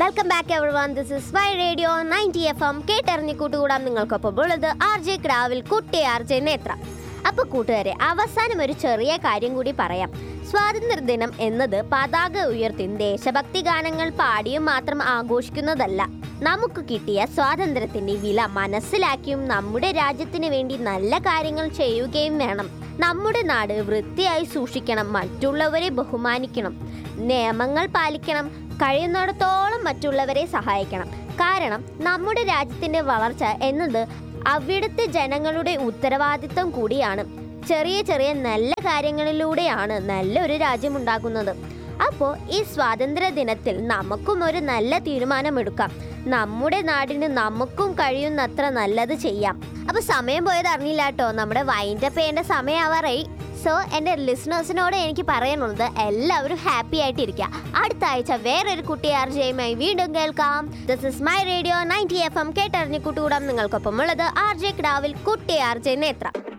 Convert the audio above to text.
welcome back everyone this is my radio ninety F M കേട്ടറിഞ്ഞ് കൂട്ടുകൂടാം നിങ്ങൾക്കൊപ്പം ഉള്ളത് ആർ ജെ ക്രാവിൽ കുട്ടി ആർ ജെ നേത്ര അപ്പൊ കൂട്ടുകാരെ അവസാനം ഒരു ചെറിയ കാര്യം കൂടി പറയാം സ്വാതന്ത്ര്യദിനം എന്നത് പതാക ഉയർത്തി ദേശഭക്തി ഗാനങ്ങൾ പാടിയും മാത്രം ആഘോഷിക്കുന്നതല്ല നമുക്ക് കിട്ടിയ സ്വാതന്ത്ര്യത്തിന്റെ വില മനസ്സിലാക്കിയും നമ്മുടെ രാജ്യത്തിന് വേണ്ടി നല്ല കാര്യങ്ങൾ ചെയ്യുകയും വേണം നമ്മുടെ നാട് വൃത്തിയായി സൂക്ഷിക്കണം മറ്റുള്ളവരെ ബഹുമാനിക്കണം നിയമങ്ങൾ പാലിക്കണം കഴിയുന്നിടത്തോളം മറ്റുള്ളവരെ സഹായിക്കണം കാരണം നമ്മുടെ രാജ്യത്തിന്റെ വളർച്ച എന്നത് അവിടുത്തെ ജനങ്ങളുടെ ഉത്തരവാദിത്വം കൂടിയാണ് ചെറിയ ചെറിയ നല്ല കാര്യങ്ങളിലൂടെയാണ് നല്ലൊരു രാജ്യം ഉണ്ടാകുന്നത് അപ്പോൾ ഈ സ്വാതന്ത്ര്യ ദിനത്തിൽ നമുക്കും ഒരു നല്ല തീരുമാനമെടുക്കാം നമ്മുടെ നാടിന് നമുക്കും കഴിയുന്നത്ര നല്ലത് ചെയ്യാം അപ്പൊ സമയം പോയത് അറിഞ്ഞില്ല കേട്ടോ നമ്മുടെ വൈൻഡപ്പ് ചെയ്യേണ്ട സമയമാവാറായി സോ എൻ്റെ ലിസണേഴ്സിനോട് എനിക്ക് പറയാനുള്ളത് എല്ലാവരും ഹാപ്പി ആയിട്ടിരിക്കുക അടുത്ത ആഴ്ച വേറൊരു കുട്ടി ആർജയുമായി വീണ്ടും കേൾക്കാം this is my radio ninety F M കേട്ടറിഞ്ഞ് കൂട്ടുകൂടാം നിങ്ങൾക്കൊപ്പം ഉള്ളത് ആർ ജെ കിടാവിൽ കുട്ടി ആർ ജെ നേത്ര